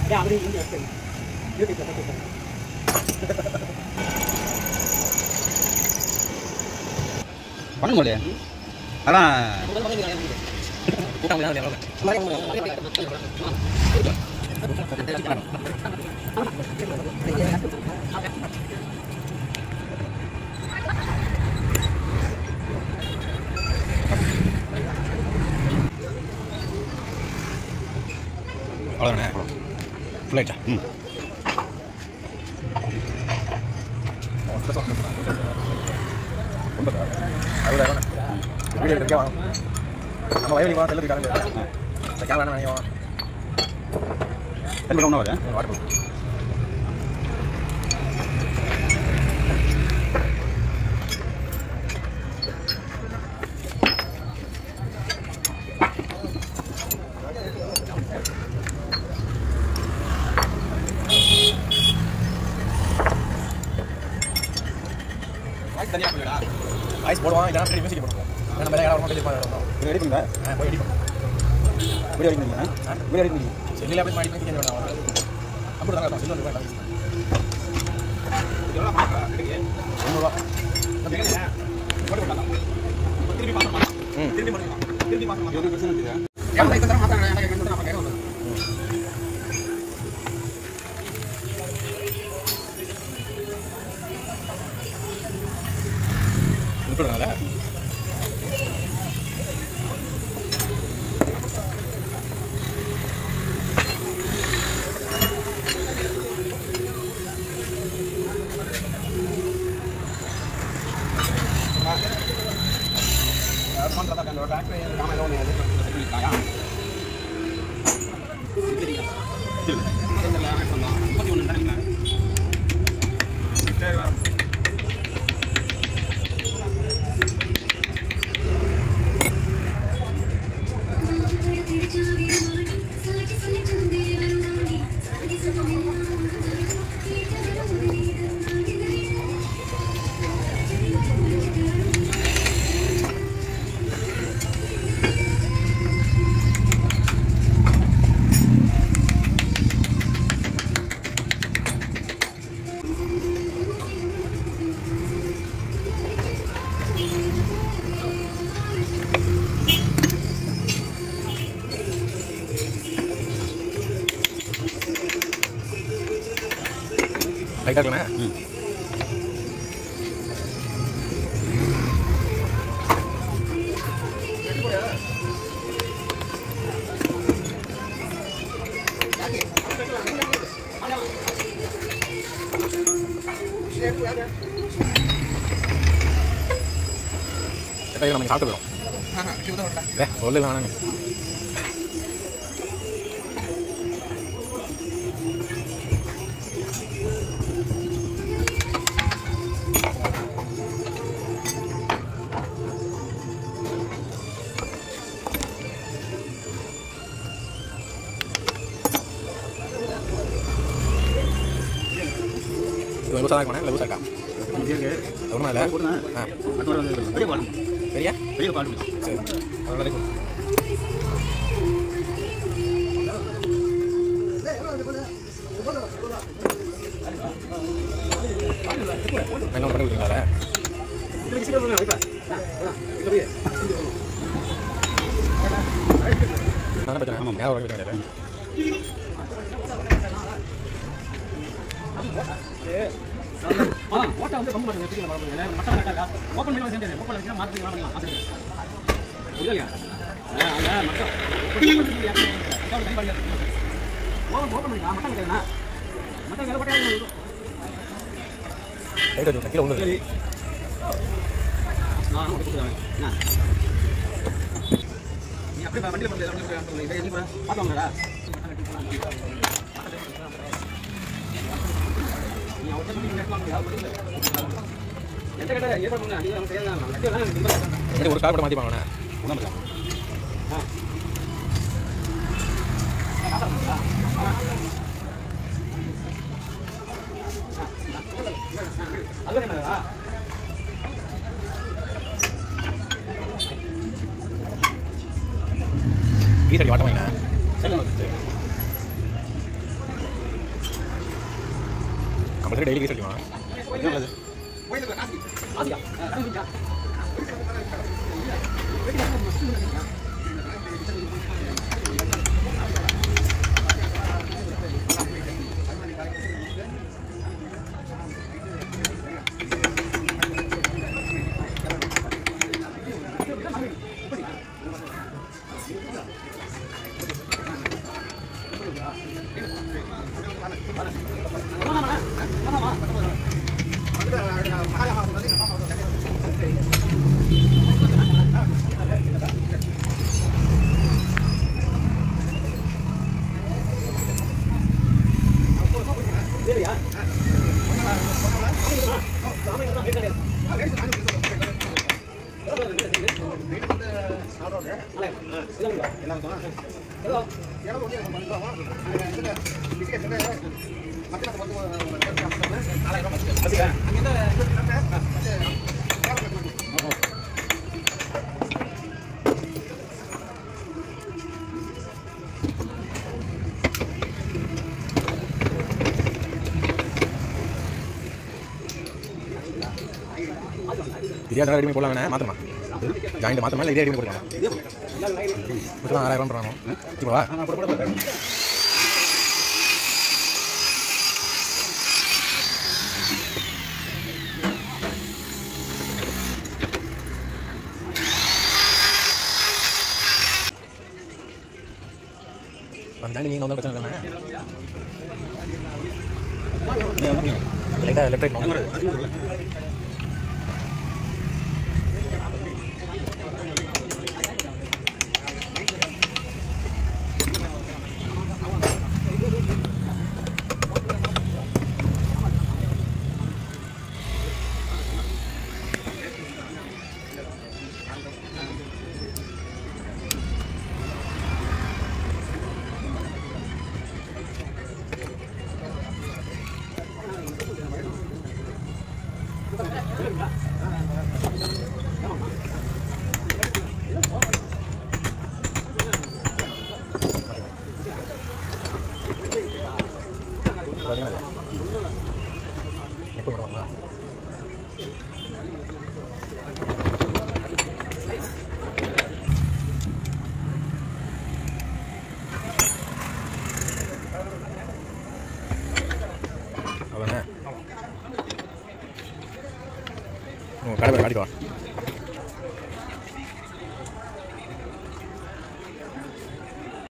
பண்ணுங்க இல்லையா அதான் அவ்வளோதானே ஃபுல்லாயிட்டா ம் நம்ம வயலுக்கு போனால் செல்லுக்கு காரணம் இந்த கேமரா நினைக்கும் ரெண்டு ஒன்றா வரேன் வாட்டர் ஐஸ் போடுவான் இல்லைனா பெரிய மியூசிக் போடுவோம் நம்ம வேலை யாரும் வெளியே போகிறோம் இது ரெடி பண்ணுங்க போய் எடி பண்ணுவோம் வீடியோ ரெடி பண்ணுங்க வீடியோ ரெடி பண்ணுங்க செல்லில் போய் மாடி பண்ணி வேண்டாம் அப்படி தாங்க இருக்கும் செல்லு வேண்டாம் முந்நூறுவா முப்பதுனால லைட்டாக இருக்கண்ணே நம்ம சாப்பிட்டு போயிடும் ஏ சொல்லு வேணாங்க இது லூசாக தான் இருக்கணும் லூசாக இருக்கா ஒன்றும் இல்லை ஆ பெரிய பால் சரியா பெரிய பால் சரி அதனால இருக்கும் என்ன பண்ணி விடுங்களா நான் பிரச்சனை ஆமாம் நேரம் வரைக்கும் கிடையாது ஓட்டை வந்து ரொம்ப பண்ணுங்க எப்படி பண்ண மட்டன் கட்டாக்கா ஓப்பன் பண்ணி சேர்ந்து ஓப்பன் பண்ணி மாற்றி பண்ணலாம் மாற்றி புரியலையா அங்கே மட்டன் ஓப்பன் ஓப்பன் பண்ணிக்கலாம் மட்டன் கட்டா மட்டன் வேலை போட்டா ரைட் வச்சு கீழே ஒன்று நான் கொடுக்குறேன் என்ன நீ அப்படியே வண்டியில் பண்ணல இதை நீ பார்த்தாங்களா நீ அவர்கிட்ட சொல்லி கேட்கலாம் யாரும் எந்த கடை ஏற்பாடு பண்ண நீங்க செய்யலாம் லட்சியம் ஒரு கார் படம் மாற்றி வாங்கினேன் ஒன்றும் அது என்னடா ஈசடி வாட்டம் வாங்கினேன் சரி பார்த்துட்டு டெய்லி கேஸ் அடிக்கலாம் நல்லது தெரியாத ரெடி போடலாம் வேணா மாற்றமா ஜாயிண்ட் மாற்றமா இல்லை இதே ரெடி போடலாம் இப்போதான் ஆறாயிரம் பண்ணுறாங்க இப்போ வா ஆ போட போட போட வந்தாலும் நீங்கள் வந்து பிரச்சனை இல்லைண்ணே நீ வந்து லைட்டாக லெஃப்ட் ரைட் நோங்க எப்போ பண்ணுவாங்களா அதானே உங்கள் கடை பேர் காட்டிட்டு வா